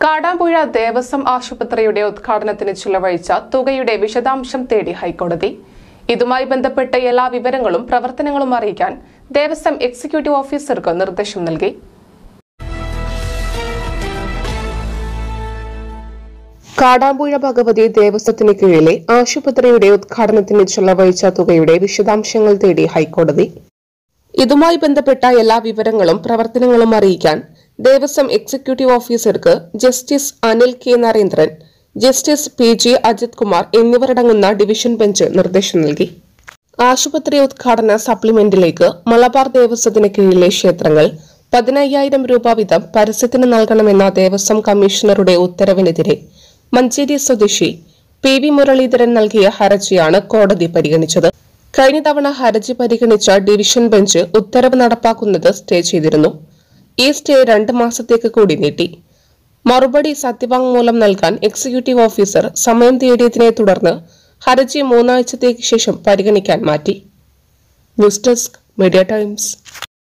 കാടാമ്പുഴ ദേവസ്വം ആശുപത്രിയുടെ ഉദ്ഘാടനത്തിന് ചിലവഴിച്ച തുകയുടെ വിശദാംശം തേടി ഹൈക്കോടതി ഇതുമായി ബന്ധപ്പെട്ട എല്ലാ വിവരങ്ങളും പ്രവർത്തനങ്ങളും അറിയിക്കാൻ ദേവസ്വം എക്സിക്യൂട്ടീവ് ഓഫീസർക്ക് നിർദ്ദേശം നൽകി കാടാമ്പുഴ ഭഗവതി ദേവസ്വത്തിന് കീഴിലെ ആശുപത്രിയുടെ ഉദ്ഘാടനത്തിന് ചെലവഴിച്ച തുകയുടെ വിശദാംശങ്ങൾ തേടി ഹൈക്കോടതി ഇതുമായി ബന്ധപ്പെട്ട എല്ലാ വിവരങ്ങളും പ്രവർത്തനങ്ങളും അറിയിക്കാൻ ദേവസ്വം എക്സിക്യൂട്ടീവ് ഓഫീസർക്ക് justice Anil K Narendran justice P G Ajith Kumar എന്നിവരടങ്ങുന്ന ഡിവിഷൻ ബെഞ്ച് നിർദ്ദേശം നൽകി ആശുപത്രി ഉദ്ഘാടന സപ്ലിമെന്റിലേക്ക് മലബാർ ദേവസ്വത്തിന് കീഴിലെ ക്ഷേത്രങ്ങൾ പതിനയ്യായിരം രൂപ വീതം പരസ്യത്തിന് നൽകണമെന്ന ദേവസ്വം കമ്മീഷണറുടെ ഉത്തരവിനെതിരെ മഞ്ചേരി സ്വദേശി പി വി മുരളീധരൻ നൽകിയ ഹർജിയാണ് കോടതി പരിഗണിച്ചത് കഴിഞ്ഞ തവണ ഹർജി പരിഗണിച്ച ഡിവിഷൻ ബെഞ്ച് ഉത്തരവ് നടപ്പാക്കുന്നത് സ്റ്റേ ചെയ്തിരുന്നു ഈ സ്റ്റേ രണ്ട് മാസത്തേക്ക് കൂടി നീട്ടി മറുപടി സത്യവാങ്മൂലം നൽകാൻ എക്സിക്യൂട്ടീവ് ഓഫീസർ സമയം തേടിയതിനെ തുടർന്ന് ഹർജി മൂന്നാഴ്ചത്തേക്ക് ശേഷം പരിഗണിക്കാൻ മാറ്റി ന്യൂസ് ഡെസ്ക് മീഡിയ ടൈംസ്